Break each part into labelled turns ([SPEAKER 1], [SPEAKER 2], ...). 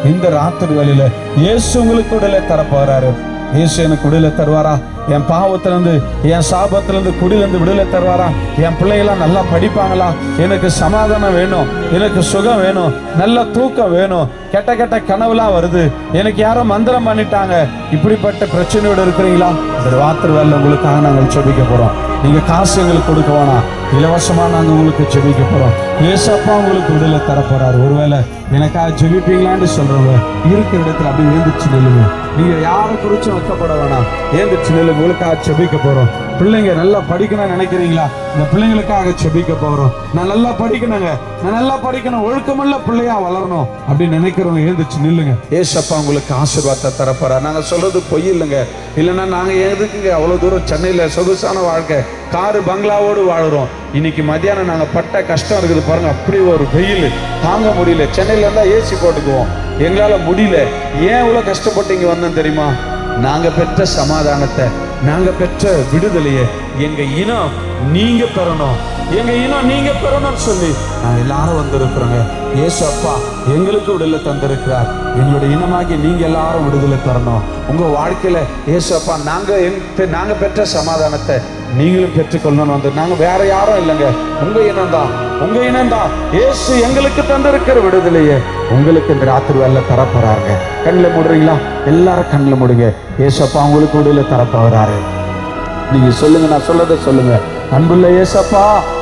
[SPEAKER 1] இந்த ராத்திரி வேளையில இயேசு உங்களுக்கு விடுதலை தரப்போறாரு இயேசு எனக்கு விடுதலை தருவாரா என் பாவத்திலிருந்து என் சாபத்திலிருந்து குடியிலிருந்து விடுதலை தருவாரா என் பிள்ளைகளாம் நல்லா படிப்பாங்களா எனக்கு சமாதானம் வேணும் எனக்கு சுகம் வேணும் நல்ல தூக்கம் வேணும் கெட்ட கெட்ட கனவுலாம் வருது எனக்கு யாரோ மந்திரம் பண்ணிட்டாங்க இப்படிப்பட்ட பிரச்சனையோடு இருக்கிறீங்களா இந்த ராத்திரி வேலை உங்களுக்காக நாங்கள் செபிக்க போறோம் நீங்க காசு எங்களுக்கு கொடுக்க வேணாம் இலவசமா நாங்க உங்களுக்கு ஜெபிக்க போறோம் ஏசப்பா உங்களுக்கு விடுதலை தர போறாரு ஒருவேளை எனக்காக ஜெபிப்பீங்களான்னு சொல்றவங்க இருக்கிற இடத்துல அப்படியே எழுந்திரிச்சு நில்லுங்க நீங்க யாரை குறிச்சும் வைக்கப்பட வேணாம் எழுந்திரிச்சு நில்லுங்க உங்களுக்காக ஜெபிக்க போறோம் பிள்ளைங்க நல்லா படிக்கணும்னு நினைக்கிறீங்களா இந்த பிள்ளைங்களுக்காக ஜெபிக்க போறோம் நான் நல்லா படிக்கணுங்க நான் நல்லா படிக்கணும் ஒழுக்கமுள்ள பிள்ளையா வளரணும் அப்படின்னு நினைக்கிறவங்க எழுந்திரிச்சு நில்லுங்க ஏசப்பா உங்களுக்கு ஆசீர்வாதத்தை தரப்போறா நாங்க சொல்றது பொய் இல்லைங்க இல்லைன்னா நாங்க எதுக்குங்க அவ்வளவு தூரம் சென்னையில சொகுசான வாழ்க்கை காரு பங்களாவோடு வாழுறோம் இன்னைக்கு மத்தியானம் நாங்க பட்ட கஷ்டம் இருக்குது பாருங்க அப்படி ஒரு வெயில் தாங்க முடியல சென்னையில இருந்தா ஏசி போட்டுக்குவோம் எங்களால முடியல ஏன் இவ்வளவு கஷ்டப்பட்டு இங்க வந்தோம் தெரியுமா நாங்க பெற்ற சமாதானத்தை நாங்க பெற்ற விடுதலையை எங்க இனம் நீங்க பெறணும் எங்க இனம் நீங்க பெறணும்னு சொல்லி நாங்க எல்லாரும் வந்திருக்கிறோங்க ஏசு அப்பா எங்களுக்கு விடுதலை தந்திருக்கிறார் எங்களுடைய இனமாகி நீங்க எல்லாரும் விடுதலை பெறணும் உங்க வாழ்க்கையில ஏசு அப்பா நாங்க எங் பெ- நாங்க பெற்ற சமாதானத்தை நீங்களும் பெற்றுக்கொள்ளணும் வந்து நாங்க வேற யாரும் இல்லைங்க உங்க இனம் தான் உங்க இனம் தான் ஏசு எங்களுக்கு தந்திருக்கிற விடுதலையே உங்களுக்கு இந்த ராத்திரி வேலை தரப்போறாங்க கண்ணில் மூடுறீங்களா எல்லாரும் கண்ணில் மூடுங்க ஏசப்பா உங்களுக்கு விடுதலை தரப்போறாரு நீங்க சொல்லுங்க நான் சொல்லதை சொல்லுங்க அன்புள்ள ஏசப்பா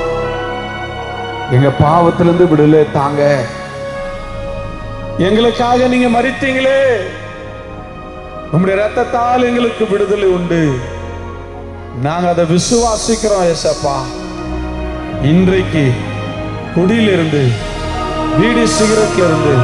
[SPEAKER 1] எங்க பாவத்திலிருந்து விடுதலை தாங்க எங்களுக்காக நீங்க மறித்தீங்களே உம்முடைய ரத்தத்தால் எங்களுக்கு விடுதலை உண்டு நாங்க அதை விசுவாசிக்கிறோம் ஏசப்பா இன்றைக்கு குடியிலிருந்து வீடு சிகரத்திலிருந்து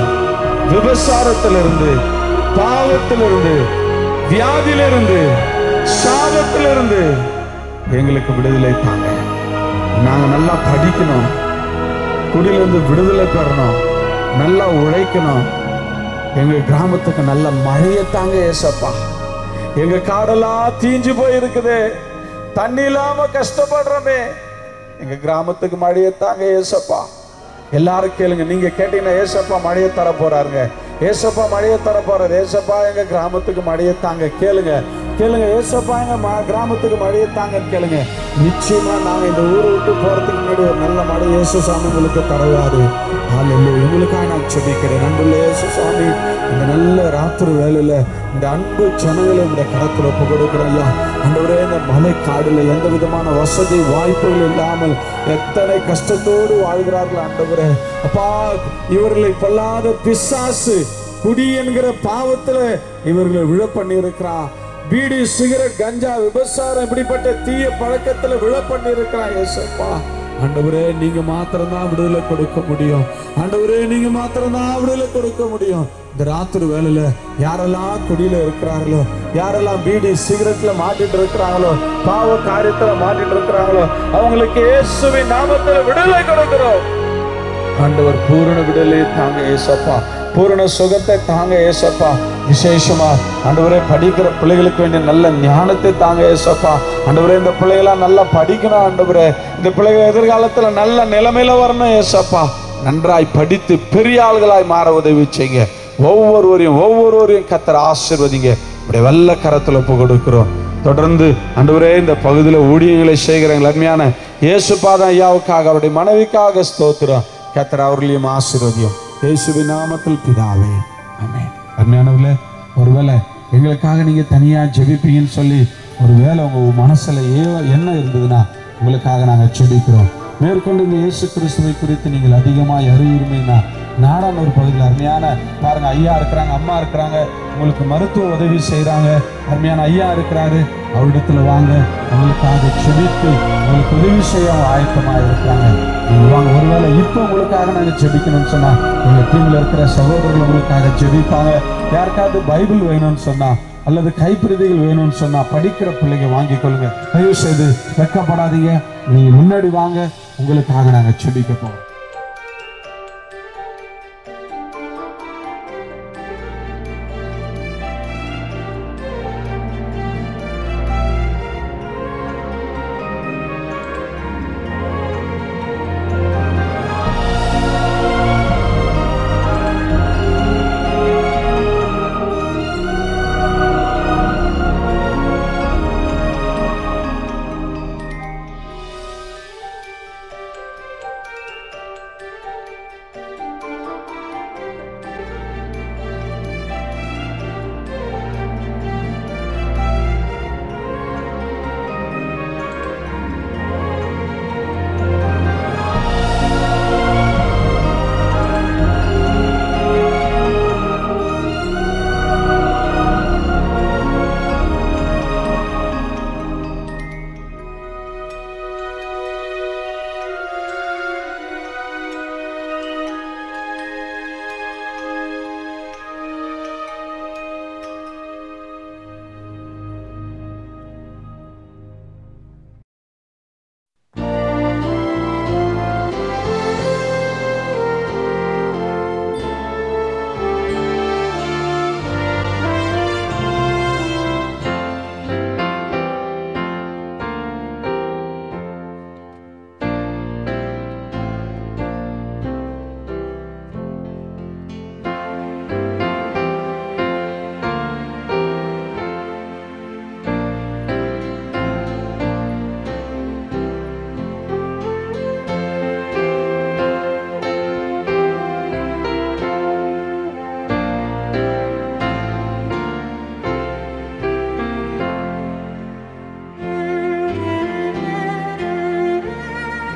[SPEAKER 1] விபசாரத்திலிருந்து பாவத்திலிருந்து வியாதியிலிருந்து சாபத்திலிருந்து எங்களுக்கு விடுதலை தாங்க நாங்க நல்லா படிக்கணும் குடியிலிருந்து விடுதலை பெறணும் நல்லா உழைக்கணும் எங்க கிராமத்துக்கு நல்ல மழையை தாங்க ஏசப்பா எங்க காடெல்லாம் தீஞ்சு போயிருக்குது தண்ணி இல்லாம கஷ்டப்படுறோமே எங்க கிராமத்துக்கு மழையை தாங்க ஏசப்பா எல்லாரும் கேளுங்க நீங்க கேட்டீங்கன்னா ஏசப்பா மழையை தர போறாருங்க ஏசப்பா மழையை தர போறாரு ஏசப்பா எங்க கிராமத்துக்கு மழையை தாங்க கேளுங்க கேளுங்க ஏசப்பா எங்க ம- கிராமத்துக்கு மழையை தாங்கன்னு கேளுங்க நிச்சயமா நாங்க இந்த ஊரை விட்டு போறதுக்கு முன்னாடி ஒரு நல்ல மழை இயேசு சாமி உங்களுக்கு தருவாரு ஹalleluya உங்களுக்காக நான் செபிக்கிறேன் அன்புள்ள இயேசு சாமி இந்த நல்ல ராத்திரி வேலையில இந்த அன்பு ஜனங்களை இந்த கரத்துல ஒப்பு கொடுக்கிறோம் ஐயா ஆண்டவரே இந்த மலை காடுல எந்த விதமான வசதி வாய்ப்புகள் இல்லாமல் எத்தனை கஷ்டத்தோடு வாழ்கிறார்கள் ஆண்டவரே அப்பா இவர்களை பொல்லாத பிசாசு குடி என்கிற பாவத்துல இவர்களை விழ பண்ணி இருக்கிறான் பீடி சிகரெட் கஞ்சா விபசாரம் இப்படிப்பட்ட தீய பழக்கத்துல விழ பண்ணி இருக்கிறான் ஏசப்பா ஆண்டவரே நீங்க மாத்திரம்தான் விடுதலை கொடுக்க முடியும் ஆண்டவரே நீங்க மாத்திரம்தான் விடுதலை கொடுக்க முடியும் இந்த ராத்திரி வேலையில யாரெல்லாம் குடியில இருக்கிறாங்களோ யாரெல்லாம் பீடி சிகரெட்ல மாட்டிட்டு இருக்கிறாங்களோ பாவ காரியத்துல மாட்டிட்டு இருக்கிறாங்களோ அவங்களுக்கு இயேசுவின் நாமத்துல விடுதலை கொடுக்கிறோம் ஆண்டவர் பூரண விடுதலை தாங்க ஏசப்பா பூரண சுகத்தை தாங்க ஏசப்பா விசேஷமா ஆண்டவரே படிக்கிற பிள்ளைகளுக்கு வேண்டிய நல்ல ஞானத்தை தாங்க ஏசப்பா ஆண்டவரே இந்த பிள்ளைகளாம் நல்லா படிக்கணும் ஆண்டவரே இந்த பிள்ளைகள் எதிர்காலத்துல நல்ல நிலைமையில வரணும் ஏசப்பா நன்றாய் படித்து பெரிய ஆள்களாய் மாற உதவி செய்யுங்க ஒவ்வொருவரையும் ஒவ்வொருவரையும் கத்தர் ஆசிர்வதிங்க இப்படி வெள்ள கரத்துல ஒப்பு கொடுக்கிறோம் தொடர்ந்து ஆண்டவரே இந்த பகுதியில் ஊழியங்களை செய்கிற எங்கள் அருமையான இயேசுபாதம் ஐயாவுக்காக அவருடைய மனைவிக்காக ஸ்தோத்திரம் கத்தர் அவர்களையும் ஆசீர்வதியும் இயேசுவின் நாமத்தில் பிதாவே ஆமென் அருமையானவர்களே ஒருவேளை எங்களுக்காக நீங்க தனியா ஜெபிப்பீங்கன்னு சொல்லி ஒருவேளை உங்க மனசுல ஏ என்ன இருந்ததுன்னா உங்களுக்காக நாங்கள் ஜெபிக்கிறோம் மேற்கொண்டு இந்த இயேசு கிறிஸ்துவை குறித்து நீங்கள் அதிகமாக அறிவுரிமைனா நாடானூர் பகுதியில் அருமையான பாருங்க ஐயா இருக்கிறாங்க அம்மா இருக்கிறாங்க உங்களுக்கு மருத்துவ உதவி செய்கிறாங்க அருமையான ஐயா இருக்கிறாரு அவரிடத்துல வாங்க உங்களுக்காக செபித்து உங்களுக்கு உதவி செய்ய அவங்க ஆயத்தமாக இருக்கிறாங்க நீங்க வாங்க ஒருவேளை இப்போ உங்களுக்காக நாங்கள் ஜெபிக்கணும்னு சொன்னா எங்க டீம்ல இருக்கிற சகோதரர்கள் உங்களுக்காக ஜெபிப்பாங்க யாருக்காவது பைபிள் வேணும்னு சொன்னா அல்லது கைப்பிரதிகள் வேணும்னு சொன்னா படிக்கிற பிள்ளைங்க வாங்கிக் கொள்ளுங்க தயவு செய்து வெட்கப்படாதீங்க நீங்க முன்னாடி வாங்க உங்களுக்காக நாங்க செபிக்க போறோம்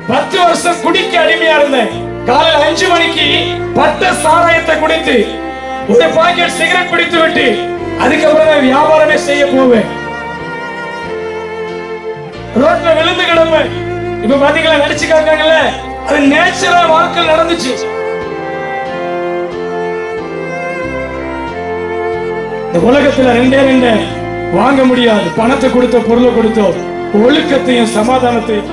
[SPEAKER 2] பத்து வருஷம் குடிக்க அடிமையா இருந்தேன் காலையில் அஞ்சு மணிக்கு பட்ட சாராயத்தை குடித்து ஒரு பாக்கெட் சிகரெட் குடித்து விட்டு அதுக்கப்புறம் தான் வியாபாரமே செய்ய போவேன் ரோட்ல விழுந்து கிடப்பேன் இப்ப பாத்தீங்களா நடிச்சு காட்டாங்கல்ல அது நேச்சுரல் வாழ்க்கை நடந்துச்சு இந்த உலகத்துல ரெண்டே ரெண்டே வாங்க முடியாது பணத்தை கொடுத்த பொருளை கொடுத்தோ ஒழுக்கத்தையும் சமாதானத்தையும்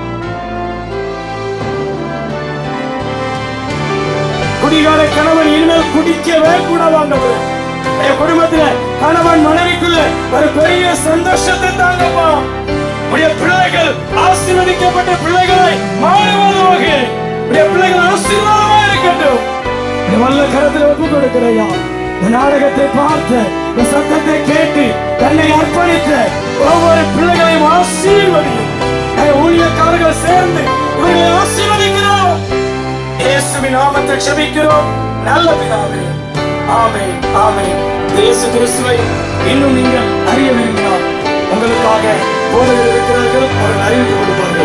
[SPEAKER 2] குடிகார கணவன் இனிமேல் குடிக்கவே கூடாதாண்டவர் என் குடும்பத்துல கணவன் மனைவிக்குள்ள ஒரு பெரிய சந்தோஷத்தை தாங்கப்பா உடைய பிள்ளைகள் ஆசீர்வதிக்கப்பட்ட பிள்ளைகளை மாறுவதாக உடைய பிள்ளைகள் ஆசீர்வாதமா இருக்கட்டும் இந்த வல்ல கரத்துல ஒப்பு கொடுக்கிறையா இந்த நாடகத்தை பார்த்து இந்த சத்தத்தை கேட்டு தன்னை அர்ப்பணித்த ஒவ்வொரு பிள்ளைகளையும் ஆசீர்வதியும் என் ஊழியக்காரர்கள் சேர்ந்து இவர்களை ஆசீர்வதிக்கிறோம் இயேசுவின் நாமத்தை க்ஷமிக்கிறோம் நல்ல பிதாவே ஆமென் ஆமென் இயேசு கிறிஸ்துவை இன்னும் நீங்கள் அறிய விரும்பினால் உங்களுக்காக போதகர் இருக்கிறார்கள் அவர்கள் அறிவித்துக் கொடுப்பார்கள்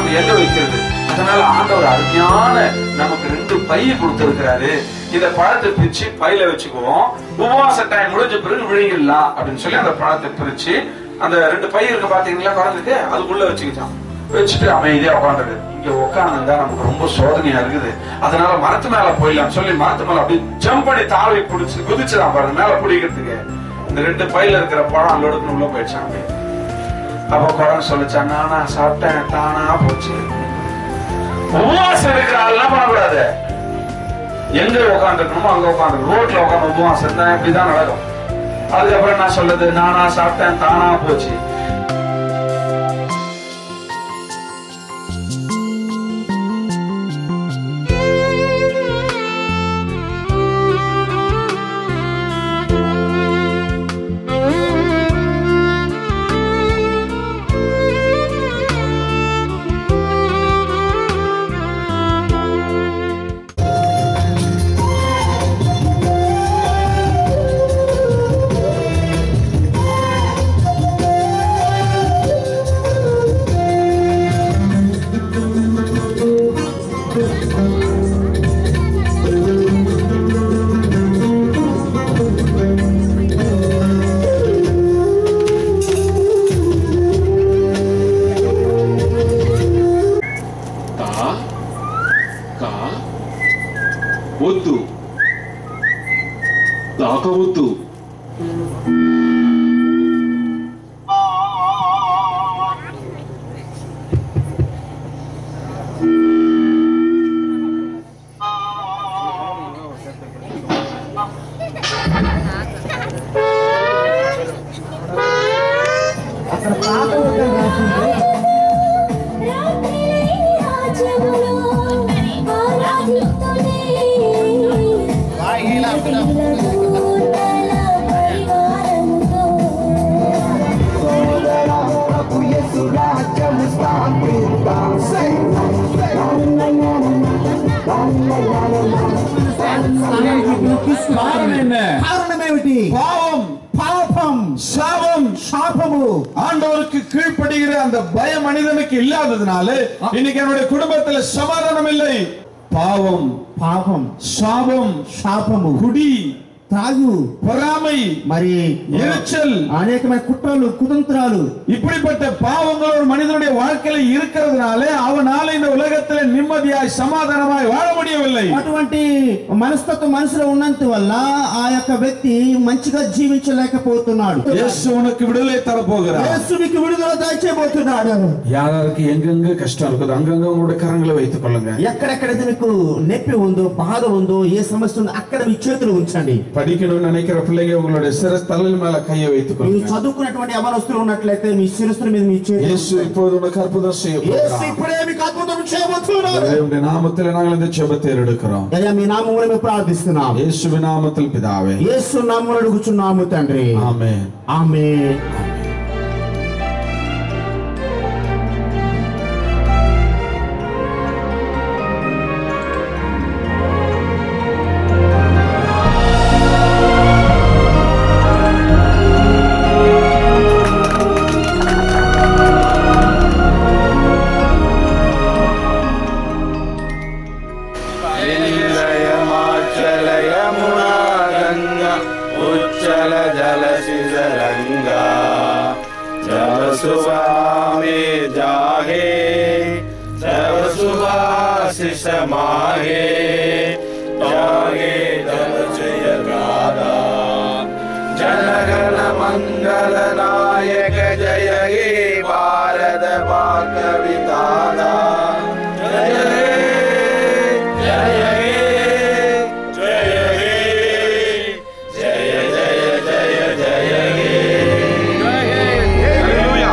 [SPEAKER 1] நம்ம எங்க வைக்கிறது அதனால ஆண்டவர் அருமையான நமக்கு ரெண்டு பை கொடுத்திருக்கிறாரு இந்த பழத்தை பிரிச்சு பையில வச்சுக்குவோம் உபவாச டைம் முடிஞ்ச பிறகு விழுங்கிடலாம் அப்படின்னு சொல்லி அந்த பழத்தை பிரிச்சு அந்த ரெண்டு பை இருக்கு பாத்தீங்களா குழந்தைக்கு அதுக்குள்ள வச்சுக்கிட்டான் வச்சுட்டு அமைதியா உட்காந்துரு இங்க உட்காந்துருந்தா நமக்கு ரொம்ப சோதனையா இருக்குது அதனால மரத்து மேல போயிடலாம் சொல்லி மரத்து மேல அப்படியே ஜம்ப் பண்ணி தாவி பிடிச்சு குதிச்சுதான் பாருங்க மேல பிடிக்கிறதுக்கு இந்த ரெண்டு பையில இருக்கிற பழம் லொடுக்குன்னு உள்ள போயிடுச்சான் அப்படியே அப்ப குழந்தை சொல்லிச்சான் நானா சாப்பிட்டேன் தானா போச்சு உபவாசம் இருக்கிற ஆள் என்ன பண்ணக்கூடாது எங்க உட்காந்துருக்கணுமோ அங்க உட்காந்து ரோட்ல உட்காந்து உபவாசம் இருந்தா இப்படிதான் நடக்கும் அதுக்கப்புறம் நான் சொல்லுது நானா சாப்பிட்டேன் தானா போச்சு
[SPEAKER 3] కా కా వద్దు తాకవద్దు
[SPEAKER 1] காரணம் என்ன
[SPEAKER 4] కారణమేమిటి
[SPEAKER 1] பாவம்
[SPEAKER 4] పాపం
[SPEAKER 1] சாபம்
[SPEAKER 4] శాపము
[SPEAKER 1] ஆண்டவருக்கு கீழ்ப்படுகிற அந்த பய மனிதனுக்கு இல்லாததுனால இன்னைக்கு என்னுடைய குடும்பத்துல சமாதானம் இல்லை பாவம்
[SPEAKER 4] పాపం
[SPEAKER 1] சாபம்
[SPEAKER 4] శాపము
[SPEAKER 1] குடி
[SPEAKER 4] తాగు
[SPEAKER 1] பொறாமை
[SPEAKER 4] మరి
[SPEAKER 1] எரிச்சல்
[SPEAKER 4] అనేకమైన కుట్రలు కుతంత్రాలు
[SPEAKER 1] இப்படிப்பட்ட பாவங்கள் ஒரு மனிதனுடைய வாழ்க்கையில இருக்கிறதுனால அவனால இந்த உலகத்துல நிம்மதியாய் சமாதானமாய் வாழ முடியவில்லை
[SPEAKER 4] అటువంటి మనస్తత్వం మనసులో ఉన్నంత వల్ల ఆ యొక్క వ్యక్తి మంచిగా జీవించలేకపోతున్నాడు
[SPEAKER 1] இயேசு உனக்கு விடுதலை தரப்போகிறார்
[SPEAKER 4] యేసునికి విడుదల దయచేయబోతున్నాడు
[SPEAKER 1] யாராருக்கு எங்கெங்க கஷ்டம் இருக்குது அங்கங்க உங்களுடைய கரங்களை வைத்துக் கொள்ளுங்க
[SPEAKER 4] ఎక్కడెక్కడైతే మీకు నొప్పి ఉందో బాధ ఉందో ఏ సమస్య ఉందో అక్కడ మీ చేతులు ఉంచండి
[SPEAKER 1] படிக்கணும்னு நினைக்கிற பிள்ளைங்க உங்களுடைய சிறு தலையில் மேல கையை வைத்துக்
[SPEAKER 4] మీరు
[SPEAKER 1] கொள்ளுங்க
[SPEAKER 4] చదువుకున్నటువంటి యవనస్తులు ఉన్నట్లయితే మీ శిరస్సుల మీద మీ చేతులు
[SPEAKER 1] இயேசு இப்போது உனக்கு அற்புதம் செய்ய
[SPEAKER 4] యేసు
[SPEAKER 1] போகிறார்
[SPEAKER 4] ఇప్పుడే మీకు అద్భుతం చేయబోతున్నాడు
[SPEAKER 1] தேவனுடைய நாமத்தில் நாங்கள் இந்த ஜெபத்தை எடுக்கிறோம்
[SPEAKER 4] అయ్యా మీ నామమును మేము ప్రార్థిస్తున్నాం
[SPEAKER 1] இயேசுவின் நாமத்தில் பிதாவே
[SPEAKER 4] యేసు నామమును అడుగుచున్నాము తండ్రి
[SPEAKER 1] ஆமென்
[SPEAKER 4] ఆమె
[SPEAKER 5] यमुनागङ्गा उच्चल जलशिजलङ्गा जब सुभामे जागे जब सुभाशिष मागे जागे जब जय गादा जनगण मंगल नायक जय हे भारत भागविदादा जय हे जय हे जय हे जय जय जय जय हे हालेलुया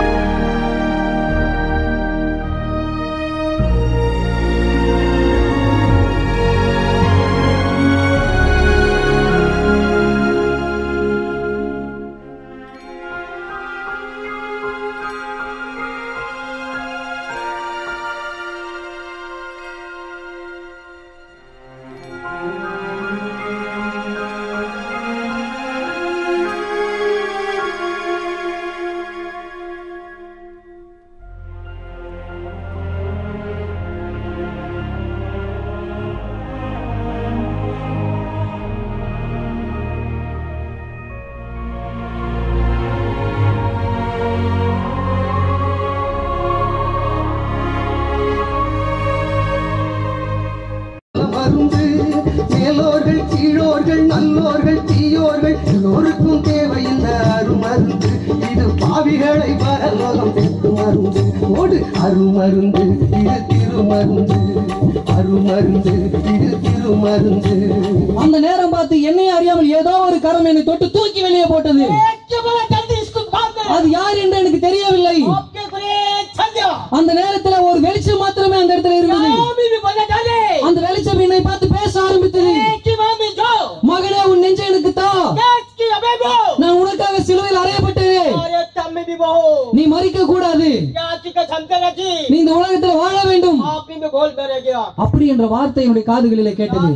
[SPEAKER 6] மக்கள் எல்லோருக்கும் தேவை இந்த அருமருந்து இது பாவிகளை பரலோகம் சேர்த்து மருந்து ஓடு அருமருந்து இது திருமருந்து அருமருந்து இது திருமருந்து
[SPEAKER 7] அந்த நேரம் பார்த்து என்னை அறியாமல் ஏதோ ஒரு கரம் என்னை தொட்டு தூக்கி வெளியே போட்டது அது யார் என்று எனக்கு தெரியவில்லை அந்த நேரத்துல ஒரு வெளிச்சம் மாத்திரமே அந்த இடத்துல இருந்தது அந்த வெளிச்சம் என்னை பார்த்து பேச ஆரம்பித்தது மகனே உன் நெஞ்ச எனக்கு தா நான் உனக்காக சிலுவையில் அறையப்பட்டேன் நீ மறிக்க கூடாது நீ இந்த உலகத்துல வாழ வேண்டும் அப்படி என்ற வார்த்தை என்னுடைய காதுகளிலே கேட்டது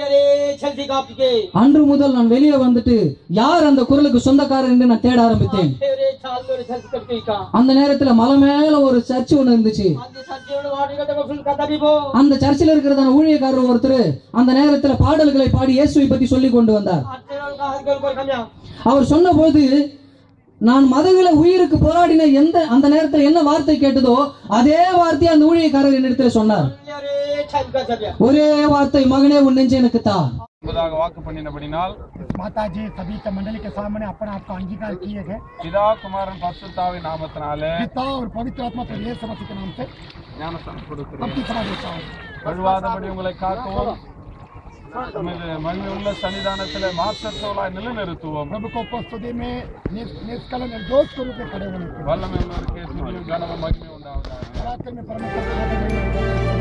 [SPEAKER 7] அன்று முதல் நான் வெளியே வந்துட்டு யார் அந்த குரலுக்கு சொந்தக்காரர் என்று நான் தேட ஆரம்பித்தேன் அந்த நேரத்துல மலை மேல ஒரு சர்ச் ஒண்ணு இருந்துச்சு அந்த சர்ச்சில் இருக்கிறதான ஊழியக்காரர் ஒருத்தர் அந்த நேரத்துல பாடல்களை பாடி இயேசுவை பத்தி சொல்லி கொண்டு வந்தார் அவர் சொன்னபோது நான் மதங்களை உயிருக்கு போராடின எந்த அந்த நேரத்துல என்ன வார்த்தை கேட்டதோ அதே வார்த்தையை அந்த ஊழியக்காரர் என்னிடத்துல சொன்னார் ஒரே வார்த்தை மகனே உன் நெஞ்சு எனக்கு தா
[SPEAKER 8] என்பதாக வாக்கு பண்ணினபடினால்
[SPEAKER 9] माता जी सभी के मंडली के सामने अपने आप को अंगीकार किए गए
[SPEAKER 8] பிதா குமாரன் பரிசுத்தாவின் நாமத்தினாலே
[SPEAKER 9] पिता और पवित्र आत्मा पर ये समझ के नाम से
[SPEAKER 8] ஞானஸ்தானம் கொடுக்கிறோம்
[SPEAKER 9] सबकी सभा देता हूँ
[SPEAKER 8] வழுவாதபடி உங்களை காக்கவும் உமது மகிமை உள்ள சன்னிதானத்திலே மாசற்றவளாய் நிலைநிறுத்துவோம்
[SPEAKER 9] प्रभु को उपस्थिति में निस- निष्कल निर्दोष के रूप में खड़े होने के
[SPEAKER 8] வல்லமை உள்ளவருக்கு துதியும் கனமும் மகிமை உண்டாவதாக
[SPEAKER 9] पराक्रम में परमेश्वर का हाथ में